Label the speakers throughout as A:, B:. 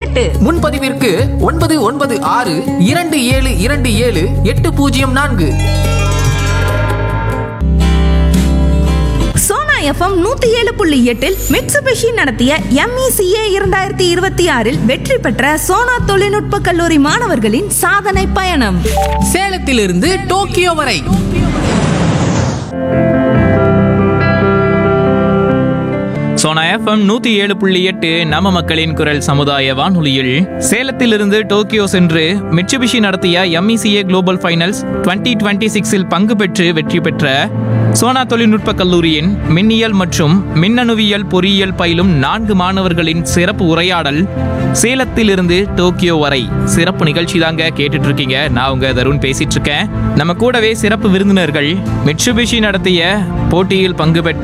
A: எட்டு
B: முன்பதிவிற்கு ஒன்பது ஒன்பது ஆறு இரண்டு ஏழு இரண்டு ஏழு எட்டு பூஜ்ஜியம் நான்கு
A: சோனா எஃப்எம் நூத்தி ஏழு புள்ளி எட்டில் மிட்சுபிஷி நடத்திய எம்இசிஏ இரண்டாயிரத்தி இருபத்தி ஆறில் வெற்றி பெற்ற சோனா தொழில்நுட்ப கல்லூரி மாணவர்களின் சாதனை பயணம்
B: சேலத்திலிருந்து டோக்கியோ வரை
C: சோனா எஃப்எம் நூத்தி ஏழு புள்ளி எட்டு நம்ம மக்களின் குரல் சமுதாய வானொலியில் சேலத்திலிருந்து டோக்கியோ சென்று மிட்சுபிஷி நடத்திய எம்இசிஏ குளோபல் ஃபைனல்ஸ் 2026 டுவெண்ட்டி சிக்ஸில் பங்கு பெற்று வெற்றி பெற்ற சோனா தொழில்நுட்ப கல்லூரியின் மின்னியல் மற்றும் மின்னணுவியல் பொறியியல் பயிலும் நான்கு மாணவர்களின் சிறப்பு உரையாடல் சேலத்திலிருந்து டோக்கியோ வரை சிறப்பு நிகழ்ச்சி தாங்க கேட்டுட்டு இருக்கீங்க நான் உங்க தருண் பேசிட்டு இருக்கேன் நம்ம கூடவே சிறப்பு விருந்தினர்கள் மிட்சுபிஷி நடத்திய போட்டியில் பங்கு பெற்ற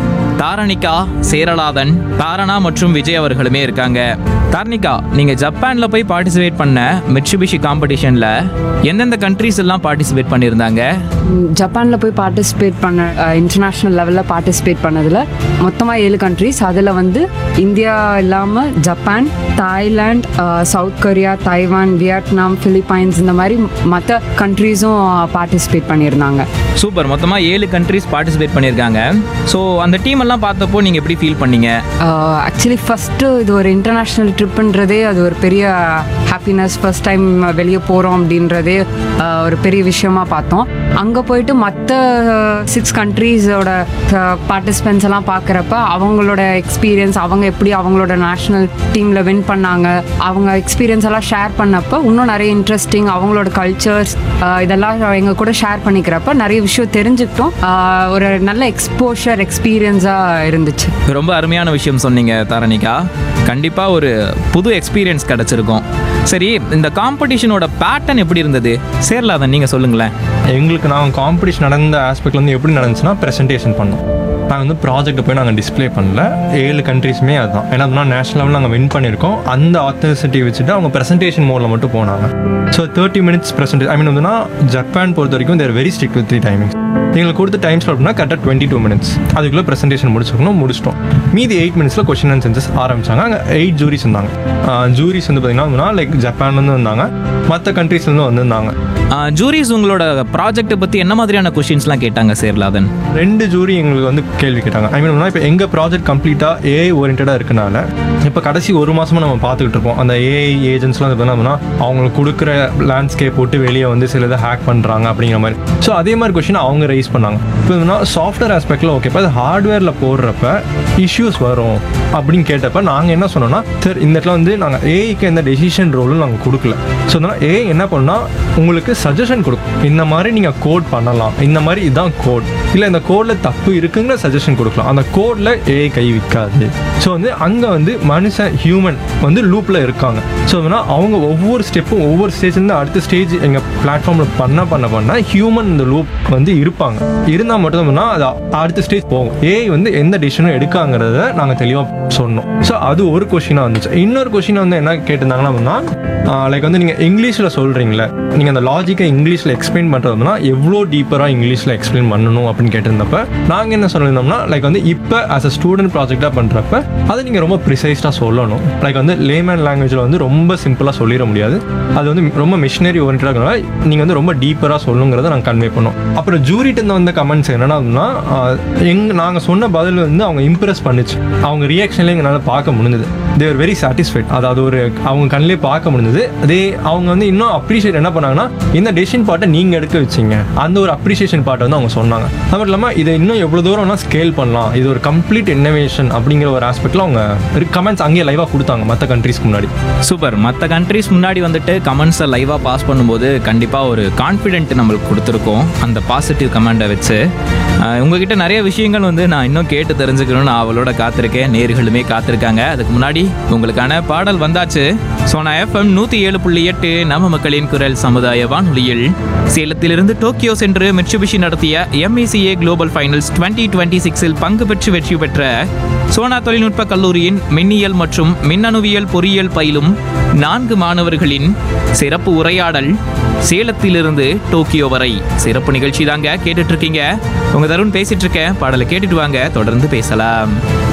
C: தாரணிகா சேரலாதன் தாரணா மற்றும் விஜய் அவர்களுமே இருக்காங்க தாரணிகா நீங்க ஜப்பான்ல போய் பார்ட்டிசிபேட் பண்ண மிட்சுபிஷி காம்படிஷன்ல எந்தெந்த கண்ட்ரீஸ் எல்லாம் பார்ட்டிசிபேட் பண்ணியிருந்தாங்க
D: ஜப்பானில் போய் பார்ட்டிசிபேட் பண்ண இன்டர்நேஷ்னல் லெவலில் பார்ட்டிசிபேட் பண்ணதில் மொத்தமாக ஏழு கண்ட்ரிஸ் அதில் வந்து இந்தியா இல்லாமல் Japan Thailand South Korea Taiwan Vietnam Philippines இந்த மாதிரி மற்ற கண்ட்ரீஸும் பார்ட்டிசிபேட் பண்ணியிருந்தாங்க
C: சூப்பர் மொத்தமா ஏழு கண்ட்ரீஸ் பார்ட்டிசிபேட் பண்ணியிருக்காங்க ஸோ அந்த டீம் எல்லாம் பார்த்தப்போ நீங்க எப்படி ஃபீல் பண்ணீங்க
D: ஆக்சுவலி ஃபஸ்ட்டு இது ஒரு இன்டர்நேஷ்னல் ட்ரிப்புன்றதே அது ஒரு பெரிய ஹாப்பினஸ் ஃபர்ஸ்ட் டைம் வெளியே போகிறோம் அப்படின்றதே ஆஹ், ஒரு பெரிய விஷயமா பார்த்தோம் அங்கே போயிட்டு மற்ற சிக்ஸ் கண்ட்ரீஸோட பார்ட்டிசிபென்ட்ஸ் எல்லாம் பார்க்குறப்ப அவங்களோட எக்ஸ்பீரியன்ஸ் அவங்க எப்படி அவங்களோட நேஷ்னல் டீமில் வின் பண்ணாங்க அவங்க எக்ஸ்பீரியன்ஸ் எல்லாம் ஷேர் பண்ணப்போ இன்னும் நிறைய இன்ட்ரெஸ்டிங் அவங்களோட கல்ச்சர்ஸ் இதெல்லாம் எங்கள் கூட ஷேர் பண்ணிக்கிறப்ப நிறைய விஷயம் தெரிஞ்சுக்கிட்டோம் ஆஹ், ஒரு நல்ல எக்ஸ்போஷர் எக்ஸ்பீரியன்ஸாக இருந்துச்சு
C: ரொம்ப அருமையான விஷயம் சொன்னீங்க தாரணிகா கண்டிப்பா ஒரு புது எக்ஸ்பீரியன்ஸ் கிடைச்சிருக்கும் சரி இந்த காம்படிஷனோட பேட்டர்ன் எப்படி இருந்தது சேரலாதன் நீங்க சொல்லுங்களேன்
E: எங்களுக்கு நாங்கள் காம்படிஷன் நடந்த ஆஸ்பெக்ட்ல வந்து எப்படி நடந்துச்சுன்னா ப்ரெசன்டேஷன் பண்ணோம் நாங்கள் வந்து ப்ராஜெக்ட்டை போய் நாங்கள் டிஸ்ப்ளே பண்ணல ஏழு கண்ட்ரீஸுமே அதுதான் ஏன்னா அப்படின்னா நேஷனல் லெவலில் நாங்கள் வின் பண்ணியிருக்கோம் அந்த ஆத்தென்சிட்டி வச்சுட்டு அவங்க ப்ரெசன்டேஷன் மோடில் மட்டும் போனாங்க so thirty minutes presentation I mean வந்துன்னா ஜப்பான் பொறுத்த வரைக்கும் they're very strict with three timings எங்களுக்கு கொடுத்த டைம் ஸ்லாட்னா கரெக்டாக டுவெண்ட்டி டூ மினிட்ஸ் அதுக்குள்ளே ப்ரெசன்டேஷன் முடிச்சிருக்கணும் முடிச்சிட்டோம் மீதி எயிட் மினிட்ஸில் கொஷின் அண்ட் சென்சஸ் ஆரம்பிச்சாங்க அங்கே எயிட் ஜூரிஸ் இருந்தாங்க ஜூரிஸ் வந்து பார்த்தீங்கன்னா லைக் ஜப்பான்லேருந்து வந்தாங்க மற்ற கண்ட்ரீஸ்லேருந்து வந்திருந்தாங்க
C: ஜூரிஸ் உங்களோட ப்ராஜெக்ட்டை பத்தி என்ன மாதிரியான கொஸ்டின்ஸ்லாம் கேட்டாங்க சேரலாதன்
E: ரெண்டு ஜூரி எங்களுக்கு வந்து கேள்வி கேட்டாங்க ஐ மீன் இப்போ எங்கள் ப்ராஜெக்ட் கம்ப்ளீட்டாக ஏஐ ஓரியன்டாக இருக்கனால இப்போ கடைசி ஒரு மாசமா நம்ம பார்த்துக்கிட்டு இருப்போம் அந்த ஏஐ ஏஜென்ட்ஸ்லாம் இது பண்ணோம்னா அவங்களுக்கு கொடுக்குற லேண்ட்ஸ்கேப் போட்டு வெளியே வந்து சில இதை ஹேக் பண்ணுறாங்க அப்படிங்கிற மாதிரி ஸோ அதே மாதிரி கொஷின் அவங்க ரைஸ் பண்ணாங்க இப்போ இதுனா சாஃப்ட்வேர் ஆஸ்பெக்டில் ஓகே இப்போ அது ஹார்ட்வேரில் போடுறப்ப இஷ்யூஸ் வரும் அப்படின்னு கேட்டப்ப நாங்கள் என்ன சொன்னோம்னா சார் இந்த இடத்துல வந்து நாங்கள் ஏஐக்கு எந்த டெசிஷன் ரோலும் நாங்கள் கொடுக்கல ஸோ அதனால் ஏஐ என்ன பண்ணா உங்களுக்கு சஜஷன் கொடுக்கும் இந்த மாதிரி நீங்கள் கோட் பண்ணலாம் இந்த மாதிரி இதுதான் கோட் இல்லை இந்த கோடில் தப்பு இருக்குங்கிற சஜஷன் கொடுக்கலாம் அந்த கோடில் ஏஐ கை வைக்காது ஸோ வந்து அங்கே வந்து மனுஷன் ஹியூமன் வந்து லூப்பில் இருக்காங்க ஸோ அதனால் அவங்க ஒவ்வொரு ஸ்டெப்பும் ஒவ்வொரு ஸ்டேஜ்லேருந்து அடுத்த ஸ்டேஜ் எங்கள் பிளாட்ஃபார்மில் பண்ண பண்ண பண்ண ஹியூமன் இந்த லூப் வந்து இருப்பாங்க இருந்தால் மட்டும்தான் அது அடுத்த ஸ்டேஜ் போகும் ஏஐ வந்து எந்த டிசிஷனும் எடுக்காங்கிறத நாங்கள் தெளிவாக சொன்னோம் ஸோ அது ஒரு கொஷினாக வந்துச்சு இன்னொரு கொஷின் வந்து என்ன கேட்டிருந்தாங்கன்னா லைக் வந்து நீங்கள் இங்கிலீஷில் சொல்கிறீங்களே நீங்கள் அந்த லாஜிக்கை இங்கிலீஷில் எக்ஸ்பிளைன் பண்ணுறதுனா எவ்வளோ டீப்பராக இங்கிலீஷில் எக்ஸ்பிளைன் பண்ணணும் அப்படின்னு கேட்டிருந்தப்ப நாங்கள் என்ன சொல்லியிருந்தோம்னா லைக் வந்து இப்போ ஆஸ் அ ஸ்டூடெண்ட் ப்ராஜெக்டாக பண்ணுறப்ப அதை நீங்கள் ரொம்ப ப்ரிசைஸ்டாக சொல்லணும் லைக் வந்து லேமேன் லாங்குவேஜில் வந்து ரொம்ப சிம்பிளாக சொல்லிட முடியாது அது வந்து ரொம்ப மிஷினரி ஓரியன்டாக நீங்கள் வந்து ரொம்ப டீப்பராக சொல்லுங்கிறத நாங்கள் கன்வே பண்ணோம் அப்புறம் ஜூரிட்டு வந்த கமெண்ட்ஸ் என்னன்னா எங் நாங்கள் சொன்ன பதில் வந்து அவங்க இம்ப்ரெஸ் பண்ணுச்சு அவங்க ரியாக்ஷன்லேயே எங்களால் பார்க்க முடிஞ்சது தேர் வெரி சாட்டிஸ்ஃபைட் அதாவது ஒரு அவங்க கண்ணிலே பார்க்க முடிஞ்சது அதே அவங்க வந்து இன்னும் அப்ரிஷியேட் என்ன பண்ணாங்கன்னா இந்த டெசிஷன் பார்ட்டை நீங்கள் எடுக்க வச்சிங்க அந்த ஒரு அப்ரிஷியேஷன் பார்ட்டை வந்து அவங்க சொன்னாங்க அது மட்டும் இல்லாமல் இதை இன்னும் எவ்வளோ தூரம்னா ஸ்கேல் பண்ணலாம் இது ஒரு கம்ப்ளீட் இன்னோவேஷன் அப்படிங்கிற ஒரு ஆஸ்பெக்டில் அவங்க கமெண்ட்ஸ் அங்கேயே லைவாக கொடுத்தாங்க மற்ற கண்ட்ரீஸ்க்கு முன்னாடி
C: சூப்பர் மற்ற கண்ட்ரீஸ் முன்னாடி வந்துட்டு கமெண்ட்ஸை லைவாக பாஸ் பண்ணும்போது கண்டிப்பாக ஒரு கான்ஃபிடென்ட் நம்மளுக்கு கொடுத்துருக்கோம் அந்த பாசிட்டிவ் கமெண்டை வச்சு அஹ், உங்ககிட்ட நிறைய விஷயங்கள் வந்து நான் இன்னும் கேட்டு தெரிஞ்சுக்கணும்னு அவளோட காத்திருக்கேன் நேர்களுமே காத்திருக்காங்க அதுக்கு முன்னாடி உங்களுக்கான பாடல் வந்தாச்சு சோனா எஃப்எம் நூற்றி ஏழு புள்ளி எட்டு நம்ம மக்களின் குரல் சமுதாய வானொலியில் சேலத்திலிருந்து டோக்கியோ சென்று மிட்சுபிஷி நடத்திய எம்இசிஏ குளோபல் ஃபைனல்ஸ் 2026 டுவெண்ட்டி சிக்ஸில் பங்கு பெற்று வெற்றி பெற்ற சோனா தொழில்நுட்ப கல்லூரியின் மின்னியல் மற்றும் மின்னணுவியல் பொறியியல் பயிலும் நான்கு மாணவர்களின் சிறப்பு உரையாடல் சேலத்திலிருந்து டோக்கியோ வரை சிறப்பு நிகழ்ச்சி தாங்க கேட்டுட்டு இருக்கீங்க உங்க தருண் பேசிட்டு இருக்கேன் பாடலை கேட்டுட்டு வாங்க தொடர்ந்து பேசலாம்